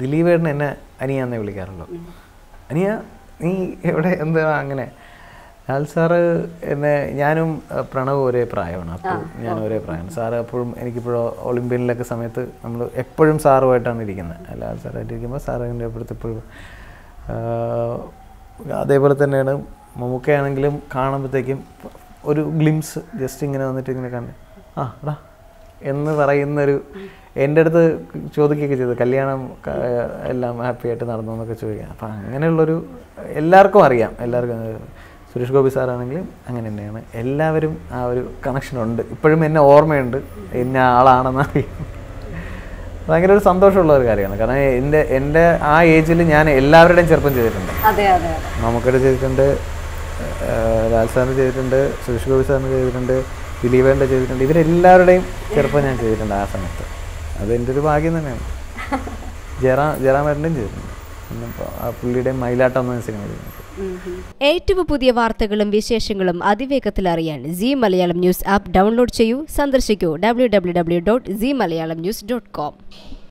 ദിലീപേട്ടൻ എന്നെ അനിയ എന്നേ വിളിക്കാറുള്ളൂ അനിയ നീ എവിടെ എന്താ അങ്ങനെ ലാൽ സാറ് എന്നെ ഞാനും അഹ്, പ്രണവും ഒരേ പ്രായമാണ് അപ്പോൾ ഞാൻ ഒരേ പ്രായമാണ് സാറ് എപ്പോഴും എനിക്കിപ്പോഴും ഒളിമ്പ്യനിലൊക്കെ സമയത്ത് നമ്മൾ എപ്പോഴും സാറുമായിട്ടാണ് ഇരിക്കുന്നത് ലാൽ സാറായിട്ട് ഇരിക്കുമ്പോൾ സാറ് എൻ്റെ അപ്പുറത്ത് എപ്പോഴും ആഹ്, അതേപോലെ തന്നെയാണ് മമ്മൂക്കയാണെങ്കിലും കാണുമ്പോഴത്തേക്കും ഒരു ഗ്ലിംസ് ജസ്റ്റ് ഇങ്ങനെ വന്നിട്ട് ഇങ്ങനെ കണ്ട് ആ എടാ എന്ന് പറയുന്നൊരു എൻ്റെ അടുത്ത് ചോദിക്കുകയൊക്കെ ചെയ്തു കല്യാണം ക- എല്ലാം ഹാപ്പി ആയിട്ട് നടന്നു എന്നൊക്കെ ചോദിക്കാം അപ്പം അങ്ങനെയുള്ളൊരു എല്ലാവർക്കും അറിയാം എല്ലാവർക്കും അത് സുരേഷ് ഗോപി സാറാണെങ്കിലും അങ്ങനെ തന്നെയാണ് എല്ലാവരും ആ ഒരു കണക്ഷൻ ഉണ്ട് ഇപ്പോഴും എന്നെ ഓർമ്മയുണ്ട് എന്നെ ആളാണെന്ന് അറിയാം ഭയങ്കര ഒരു സന്തോഷമുള്ള ഒരു കാര്യമാണ് കാരണം എൻ്റെ എൻ്റെ ആ ഏജിൽ ഞാൻ എല്ലാവരുടെയും ചെറുപ്പം ചെയ്തിട്ടുണ്ട് അതെ അതെ അതെ മമ്മൂക്കയുടെ ചെയ്തിട്ടുണ്ട് ഏഹ് ലാൽ സാറിന് ചെയ്തിട്ടുണ്ട് സുരേഷ് ഗോപി സാറിന് ചെയ്തിട്ടുണ്ട് ദിലീപേൻ്റെ ചെയ്തിട്ടുണ്ട് ഇവരെല്ലാവരുടെയും ചെറുപ്പം ഞാൻ ചെയ്തിട്ടുണ്ട് ആ സമയത്ത് അത് എൻ്റെ ഒരു ഭാഗ്യം തന്നെയാണ് ജയറാ ജയറാമേട്ടൻ്റെയും ചെയ്തിട്ടുണ്ട് പിന്നെ ഇപ്പൊ ആ പുള്ളിയുടെയും മയിലാട്ടം എന്ന സിനിമ ചെയ്തിട്ടുണ്ട് ഏറ്റവും പുതിയ വാർത്തകളും വിശേഷങ്ങളും അതിവേഗത്തിൽ അറിയാൻ C Malayalam news app download ചെയ്യൂ സന്ദർശിക്കൂ W W W dot C Malayalam news dot com